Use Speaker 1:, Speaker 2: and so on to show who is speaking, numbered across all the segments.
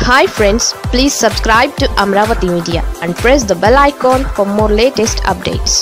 Speaker 1: hi friends please subscribe to Amaravati media and press the bell icon for more latest updates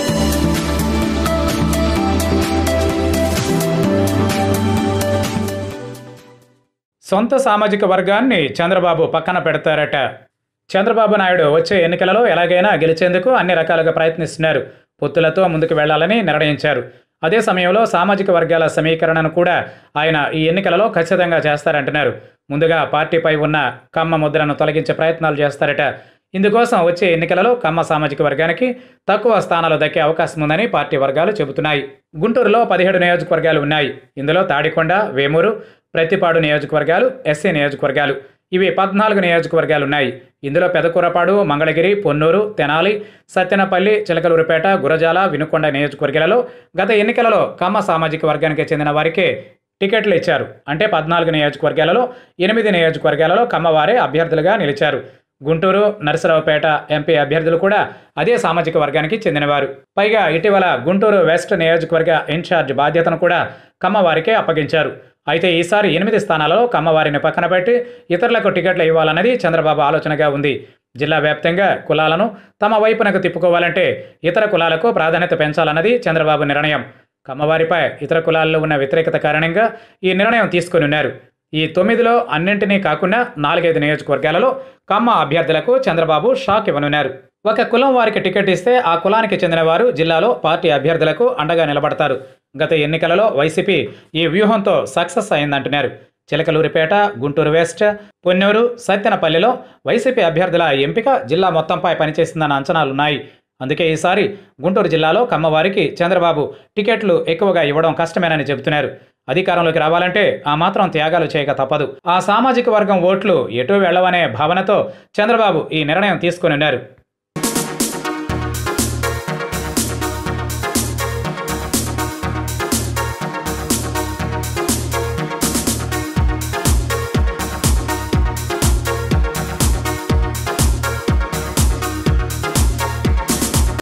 Speaker 2: సొంత సామాజిక వర్గాన్ని చంద్రబాబు పక్కన పెడతారట చంద్రబాబు నాయుడు వచ్చే ఎన్నికలలో ఎలాగైనా గెలిచేందుకు అన్ని రకాలుగా ప్రయత్నిస్తున్నారు పొత్తులతో ముందుకు వెళ్లాలని నిర్ణయించారు అదే సమయంలో సామాజిక వర్గాల సమీకరణను కూడా ఆయన ఈ ఎన్నికలలో ఖచ్చితంగా చేస్తారంటున్నారు ముందుగా పార్టీపై ఉన్న కమ్మ ముద్రను తొలగించే ప్రయత్నాలు చేస్తారట ఇందుకోసం వచ్చే ఎన్నికలలో కమ్మ సామాజిక వర్గానికి తక్కువ స్థానాలు దక్కే అవకాశం ఉందని పార్టీ వర్గాలు చెబుతున్నాయి గుంటూరులో పదిహేడు నియోజకవర్గాలు ఉన్నాయి ఇందులో తాడికొండ వేమూరు ప్రతిపాడు నియోజకవర్గాలు ఎస్సీ నియోజకవర్గాలు ఇవి పద్నాలుగు నియోజకవర్గాలు ఉన్నాయి ఇందులో పెదకూరపాడు మంగళగిరి పొన్నూరు తెనాలి సత్తెనపల్లి చిలకలూరుపేట గురజాల వినుకొండ నియోజకవర్గాలలో గత ఎన్నికలలో కమ్మ సామాజిక వర్గానికి చెందిన వారికే టికెట్లు ఇచ్చారు అంటే పద్నాలుగు నియోజకవర్గాలలో ఎనిమిది నియోజకవర్గాలలో కమ్మవారే అభ్యర్థులుగా నిలిచారు గుంటూరు నరసరావుపేట ఎంపీ అభ్యర్థులు కూడా అదే సామాజిక వర్గానికి చెందినవారు పైగా ఇటీవల గుంటూరు వెస్ట్ నియోజకవర్గ ఇన్ఛార్జ్ బాధ్యతను కూడా కమ్మవారికే అప్పగించారు అయితే ఈసారి ఎనిమిది స్థానాలలో కమ్మవారిని పక్కన పెట్టి ఇతరులకు టికెట్లు ఇవ్వాలన్నది చంద్రబాబు ఆలోచనగా ఉంది జిల్లా వ్యాప్తంగా కులాలను తమ వైపునకు తిప్పుకోవాలంటే ఇతర కులాలకు ప్రాధాన్యత పెంచాలన్నది చంద్రబాబు నిర్ణయం కమ్మవారిపై ఇతర కులాల్లో ఉన్న వ్యతిరేకత కారణంగా ఈ నిర్ణయం తీసుకుని ఉన్నారు ఈ తొమ్మిదిలో అన్నింటినీ కాకుండా నాలుగైదు నియోజకవర్గాలలో కమ్మ అభ్యర్థులకు చంద్రబాబు షాక్ ఇవ్వనున్నారు ఒక కులం వారికి టికెట్ ఇస్తే ఆ కులానికి చెందిన వారు జిల్లాలో పార్టీ అభ్యర్థులకు అండగా నిలబడతారు గత ఎన్నికలలో వైసీపీ ఈ వ్యూహంతో సక్సెస్ అయిందంటున్నారు చిలకలూరిపేట గుంటూరు వెస్ట్ పొన్నూరు సత్తెనపల్లిలో వైసీపీ అభ్యర్థుల ఎంపిక జిల్లా మొత్తంపై పనిచేసిందన్న అంచనాలున్నాయి అందుకే ఈసారి గుంటూరు జిల్లాలో కమ్మవారికి చంద్రబాబు టికెట్లు ఎక్కువగా ఇవ్వడం కష్టమేనని చెబుతున్నారు అధికారంలోకి రావాలంటే ఆ మాత్రం త్యాగాలు చేయక తప్పదు ఆ సామాజిక వర్గం ఓట్లు ఎటు వెళ్ళవనే భావనతో చంద్రబాబు ఈ నిర్ణయం తీసుకుని ఉన్నారు